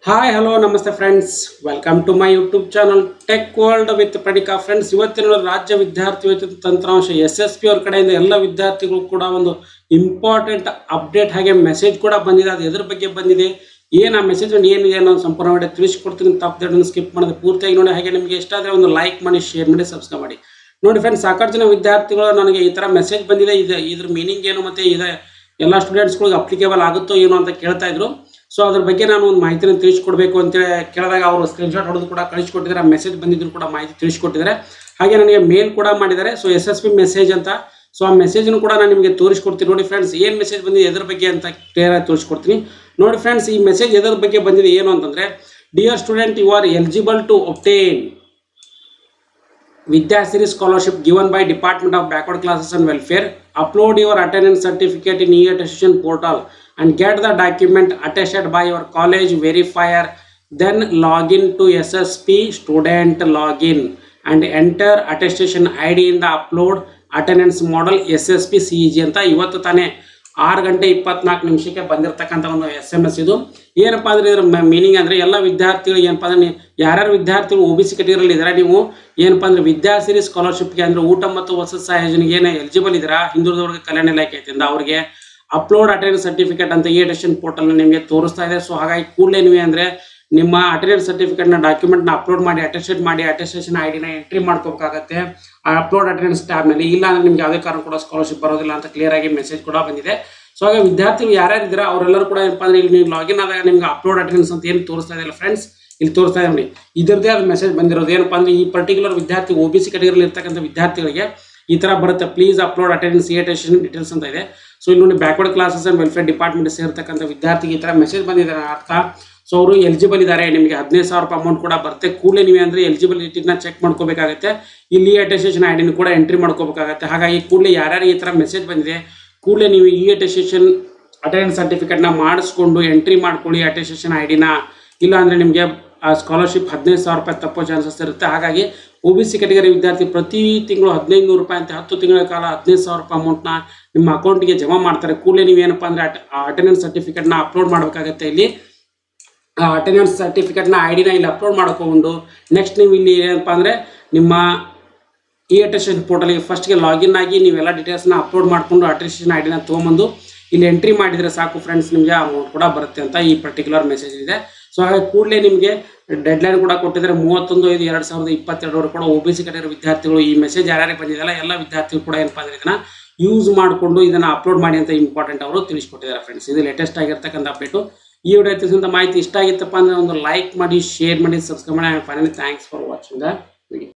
Hi hello ನಮಸ್ತೆ friends welcome to my YouTube channel tech world with Pranika friends ಇವತ್ತಿನ ರಾಜ್ಯ ವಿದ್ಯಾರ್ಥಿ ವೇತನ ತಂತ್ರಾಂಶ ಎಸ್ ಎಸ್ ಪಿ ಅವ್ರ ಕಡೆಯಿಂದ ಎಲ್ಲ ವಿದ್ಯಾರ್ಥಿಗಳು ಕೂಡ ಒಂದು ಇಂಪಾರ್ಟೆಂಟ್ ಅಪ್ಡೇಟ್ ಹಾಗೆ ಮೆಸೇಜ್ ಕೂಡ ಬಂದಿದೆ ಅದು ಎದ್ರ ಬಗ್ಗೆ ಬಂದಿದೆ ಏನು ಆ ಮೆಸೇಜ್ ಏನಿದೆ ಅನ್ನೋ ಸಂಪೂರ್ಣವಾಗಿ ತಿಳಿಸ್ಕೊಡ್ತೀನಿ ತಪ್ಪದೇಟನ್ನು ಸ್ಕಿಪ್ ಮಾಡೋದು ಪೂರ್ತಿಯಾಗಿ ನೋಡಿ ಹಾಗೆ ನಿಮಗೆ ಇಷ್ಟ ಆದರೆ ಒಂದು ಲೈಕ್ ಮಾಡಿ ಶೇರ್ ಮಾಡಿ ಸಬ್ಸ್ಕ್ರೈಬ್ ಮಾಡಿ ನೋಡಿ ಫ್ರೆಂಡ್ಸ್ ಸಾಕಷ್ಟು ಜನ ವಿದ್ಯಾರ್ಥಿಗಳು ನನಗೆ ಈ ಥರ ಮೆಸೇಜ್ ಬಂದಿದೆ ಇದು ಇದ್ರ ಮೀನಿಂಗ್ ಏನು ಮತ್ತು ಇದೆ ಎಲ್ಲ ಸ್ಟೂಡೆಂಟ್ಸ್ಗಳಿಗೆ ಅಪ್ಲಿಕೇಬಲ್ ಆಗುತ್ತೋ ಏನೋ ಅಂತ ಕೇಳ್ತಾ ಇದ್ರು ಸೊ ಅದ್ರ ಬಗ್ಗೆ ನಾನು ಒಂದು ಮಾಹಿತಿನ ತಿಳಿಸ್ಕೊಡ್ಬೇಕು ಅಂತೇಳಿ ಕೇಳಿದಾಗ ಅವರು ಸ್ಕ್ರೀನ್ಶಾಟ್ ಹೊಡೆದು ಕೂಡ ಕಳಿಸ್ಕೊಟ್ಟಿದ್ದಾರೆ ಮೆಸೇಜ್ ಬಂದಿದ್ರು ಕೂಡ ಮಾಹಿತಿ ತಿಳಿಸ್ಕೊಟ್ಟಿದ್ದಾರೆ ಹಾಗೆ ನನಗೆ ಮೇಲ್ ಕೂಡ ಮಾಡಿದ್ದಾರೆ so S S P message ಅಂತ ಸೊ ಆ ಮೆಸೇಜನ್ನು ಕೂಡ ನಾನು ನಿಮಗೆ ತೋರಿಸ್ಕೊಡ್ತೀನಿ ನೋಡಿ ಫ್ರೆಂಡ್ಸ್ ಏನು ಮೆಸೇಜ್ ಬಂದಿದೆ ಎದ್ರ ಬಗ್ಗೆ ಅಂತ ಕ್ಲಿಯರ್ ಆಗಿ ತೋರಿಸ್ಕೊಡ್ತೀನಿ ನೋಡಿ ಫ್ರೆಂಡ್ಸ್ ಈ ಮೆಸೇಜ್ ಎದ್ರ ಬಗ್ಗೆ ಬಂದಿದೆ ಏನು ಅಂತಂದರೆ dear student you are eligible to obtain Vidyasiri scholarship given by Department of Backward Classes and Welfare. Upload your attendance certificate in e-attestation portal and get the document attested by your college verifier. Then log in to SSP student login and enter attestation ID in the upload attendance model SSP CEG ಅಂತ ಇವತ್ತು ತಾನೇ ಆರು ಗಂಟೆ ಇಪ್ಪತ್ನಾಲ್ಕು ನಿಮಿಷಕ್ಕೆ ಬಂದಿರತಕ್ಕಂಥ ಒಂದು S M S ಇದು ಏನಪ್ಪ ಅಂದ್ರೆ ಇದ್ರ ಮೀನಿಂಗ್ ಅಂದರೆ ಎಲ್ಲ ವಿದ್ಯಾರ್ಥಿಗಳು ಏನಪ್ಪ ಅಂದ್ರೆ ನೀವು ಯಾರ್ಯಾರು ವಿದ್ಯಾರ್ಥಿಗಳು ಒ ಬಿ ಸಿ ಕೆಟಗರಿಯಲ್ಲಿ ಇದ್ದಾರೆ ನೀವು ಏನಪ್ಪ ಅಂದ್ರೆ ವಿದ್ಯಾಸಿರಿ ಸ್ಕಾಲರ್ಶಿಪ್ಗೆ ಅಂದ್ರೆ ಊಟ ಮತ್ತು ವಸತಿ ಸಹಾಯಜನಿಗೆ ಏನು ಎಲಿಜಿಬಲ್ ಇದ್ದೀರಾ ಹಿಂದುಳಿದ ವರ್ಗ ಕಲ್ಯಾಣ ಇಲಾಖೆಯಿಂದ ಅವ್ರಿಗೆ ಅಪ್ಲೋಡ್ ಅಟೆಂಡೆನ್ಸ್ ಸರ್ಟಿಫಿಕೇಟ್ ಅಂತ ಈ ಅಟೆನ್ಷನ್ ಪೋರ್ಟಲ್ ನಿಮಗೆ ತೋರಿಸ್ತಾ ಇದೆ ಸೊ ಹಾಗಾಗಿ ಕೂಡಲೇ ನೀವು ಅಂದರೆ ನಿಮ್ಮ ಅಟೆಂಡೆನ್ಸ್ ಸರ್ಟಿಫಿಕೇಟ್ನ ಡಾಕ್ಯುಮೆಂಟ್ನ ಅಪ್ಲೋಡ್ ಮಾಡಿ ಅಟೆಸ್ಟೆಡ್ ಮಾಡಿ ಅಟೆಸ್ಟೇಷನ್ ಐ ಡಿನ ಎಂಟ್ರಿ ಮಾಡ್ಕೋಬೇಕಾಗತ್ತೆ ಆ ಅಪ್ಲೋಡ್ ಅಟೆಂಡೆನ್ಸ್ ಟ್ಯಾಬ್ನಲ್ಲಿ ಇಲ್ಲ ಅಂದ್ರೆ ನಿಮ್ಗೆ ಯಾವುದೇ ಕಾರಣ ಕೂಡ ಸ್ಕಾಲರ್ಶಿಪ್ ಬರೋದಿಲ್ಲ ಅಂತ ಕ್ಲಿಯರ್ ಆಗಿ ಮೆಸೇಜ್ ಕೂಡ ಬಂದಿದೆ ಸೊ ಹಾಗೆ ವಿದ್ಯಾರ್ಥಿಗಳು ಯಾರ್ಯಾರು ಇದ್ದೀರಾ ಅವರೆಲ್ಲರೂ ಕೂಡ ಏನಪ್ಪ ಅಂದ್ರೆ ಇಲ್ಲಿ ನೀವು ಲಾಗಿನ್ ಆದಾಗ ನಿಮ್ಗೆ ಅಪ್ಲೋಡ್ ಅಟೆಂಡೆನ್ಸ್ ಅಂತ ಏನು ತೋರಿಸ್ತಾ ಇದೆಯಲ್ಲ ಫ್ರೆಂಡ್ಸ್ ಇಲ್ಲಿ ತೋರಿಸ್ತಾ ಇದೆ ನೋಡಿ ಇದರದೇ ಆದ ಮೆಸೇಜ್ ಬಂದಿರೋದು ಏನಪ್ಪ ಅಂದ್ರೆ ಈ ಪರ್ಟಿಕ್ಯುಲರ್ ವಿದ್ಯಾರ್ಥಿ ಒ ಬಿ ಸಿ ಕೆಟಗರಿಯಲ್ಲಿ ಇರ್ತಕ್ಕಂಥ ವಿದ್ಯಾರ್ಥಿಗಳಿಗೆ ಈ ಥರ ಬರುತ್ತೆ ಪ್ಲೀಸ್ ಅಪ್ಲೋಡ್ ಅಟೆಂಡೆನ್ಸ್ ಈ ಅಟೆನ್ಷನ್ ಡೀಟೇಲ್ಸ್ ಅಂತ ಇದೆ ಸೊ ಇಲ್ಲಿ ನೋಡಿ backward classes and welfare department ಸೇರ್ತಕ್ಕಂಥ ವಿದ್ಯಾರ್ಥಿಗೆ ಈ ಥರ ಮೆಸೇಜ್ ಬಂದಿದೆ ಅನ್ನೋ ಅರ್ಥ ಸೊ ಅವರು ಎಲಿಜಿಬಲ್ ಇದ್ದಾರೆ ನಿಮಗೆ ಹದಿನೈದು ಸಾವಿರ ರೂಪಾಯಿ ಅಮೌಂಟ್ ಕೂಡ ಬರುತ್ತೆ ಕೂಡಲೇ ನೀವು ಅಂದರೆ ಎಲಿಜಿಬಿಲಿಟಿನ ಚೆಕ್ ಮಾಡ್ಕೋಬೇಕಾಗುತ್ತೆ ಇಲ್ಲಿ ಅಟೆಸ್ಟೇಷನ್ ಐ ಡಿನ ಕೂಡ ಎಂಟ್ರಿ ಮಾಡ್ಕೋಬೇಕಾಗುತ್ತೆ ಹಾಗಾಗಿ ಕೂಡಲೇ ಯಾರ್ಯಾರು ಈ ಥರ ಮೆಸೇಜ್ ಬಂದಿದೆ ಕೂಡಲೇ ನೀವು ಈ ಅಟೆಸ್ಟೇಷನ್ ಅಟೆಂಡೆನ್ಸ್ ಸರ್ಟಿಫಿಕೇಟ್ನ ಮಾಡಿಸ್ಕೊಂಡು ಎಂಟ್ರಿ ಮಾಡ್ಕೊಳ್ಳಿ ಅಟೆಸ್ಟೇಷನ್ ಐ ಡಿನ ಇಲ್ಲ ಅಂದರೆ ನಿಮಗೆ ಆ ಸ್ಕಾಲರ್ಶಿಪ್ ಹದಿನೈದು ಸಾವಿರ ರೂಪಾಯಿ ತಪ್ಪೋ ಚಾನ್ಸಸ್ ಇರುತ್ತೆ ಹಾಗಾಗಿ ಒ ಬಿ ಸಿ ಕೆಟಗರಿ ವಿದ್ಯಾರ್ಥಿ ಪ್ರತಿ ತಿಂಗಳು ಹದಿನೈದು ನೂರು ರೂಪಾಯಿ ಅಂತ ಹತ್ತು ತಿಂಗಳ ಕಾಲ ಹದಿನೈದು ಸಾವಿರ ರೂಪಾಯಿ ಅಮೌಂಟ್ನ ನಿಮ್ಮ ಅಕೌಂಟಿಗೆ ಜಮಾ ಮಾಡ್ತಾರೆ ಕೂಡಲೇ ನೀವೇನಪ್ಪ ಅಂದರೆ ಅಟೆಂಡೆನ್ಸ್ ಸರ್ಟಿಫಿಕೇಟ್ನ ಅಪ್ಲೋಡ್ ಮಾಡಬೇಕಾಗತ್ತೆ ಇಲ್ಲಿ ಆ ಅಟೆಂಡೆನ್ಸ್ ಸರ್ಟಿಫಿಕೇಟ್ನ ಐ ಡಿನ ಇಲ್ಲಿ ಅಪ್ಲೋಡ್ ಮಾಡ್ಕೊಂಡು ನೆಕ್ಸ್ಟ್ ನೀವು ಇಲ್ಲಿ ಏನಪ್ಪ ಅಂದರೆ ನಿಮ್ಮ ಈ ಅಟೆಸ್ಟೇಷನ್ ಪೋರ್ಟಲ್ಗೆ ಫಸ್ಟ್ಗೆ ಲಾಗಿನ್ ಆಗಿ ನೀವೆಲ್ಲ ಡೀಟೇಲ್ಸ್ನ ಅಪ್ಲೋಡ್ ಮಾಡಿಕೊಂಡು ಅಟೆಸ್ಟೇಷನ್ ಐ ಡಿನ ತೊಗೊಂಬಂದು ಇಲ್ಲಿ ಎಂಟ್ರಿ ಮಾಡಿದರೆ ಸಾಕು ಫ್ರೆಂಡ್ಸ್ ನಿಮಗೆ ಅಮೌಂಟ್ ಕೂಡ ಬರುತ್ತೆ ಅಂತ ಈ ಪರ್ಟಿಕ್ಯುಲರ್ ಮೆಸೇಜ್ ಇದೆ ಸೊ ಹಾಗೆ ಕೂಡಲೇ ನಿಮಗೆ ಡೆಡ್ಲೈನ್ ಕೂಡ ಕೊಟ್ಟಿದ್ದಾರೆ ಮೂವತ್ತೊಂದು ಐದು ಎರಡು ಸಾವಿರದ ಇಪ್ಪತ್ತೆರಡರವರೆಗೆ ಕೂಡ ಒ ಬಿ ಸಿ ಕಟ್ಟಿರೋ ವಿದ್ಯಾರ್ಥಿಗಳು ಈ ಮೆಸೇಜ್ ಯಾರ್ಯಾರಿಗೆ ಬಂದಿದೆಯಲ್ಲ ಎಲ್ಲ ವಿದ್ಯಾರ್ಥಿಗಳು ಕೂಡ ಏನಪ್ಪ ಅಂದರೆ ಇದನ್ನು ಯೂಸ್ ಮಾಡಿಕೊಂಡು ಇದನ್ನು ಅಪ್ಲೋಡ್ ಮಾಡಿ ಅಂತ ಇಂಪಾರ್ಟೆಂಟ್ ಅವರು ತಿಳಿಸ್ಕೊಟ್ಟಿದ್ದಾರೆ ಫ್ರೆಂಡ್ಸ್ ಇದು ಲೇಟೆಸ್ಟ್ ಆಗಿರ್ತಕ್ಕಂಥ ಅಪ್ಡೇಟು ಈ ವಿಡಿಯೋ ತಿಳಿಸಿದಂಥ ಮಾಹಿತಿ ಇಷ್ಟ ಆಗಿತ್ತಪ್ಪ ಅಂದರೆ ಒಂದು ಲೈಕ್ ಮಾಡಿ ಶೇರ್ ಮಾಡಿ ಸಬ್ಸ್ಕ್ರೈಬ್ ಮಾಡಿ finally thanks for watching the video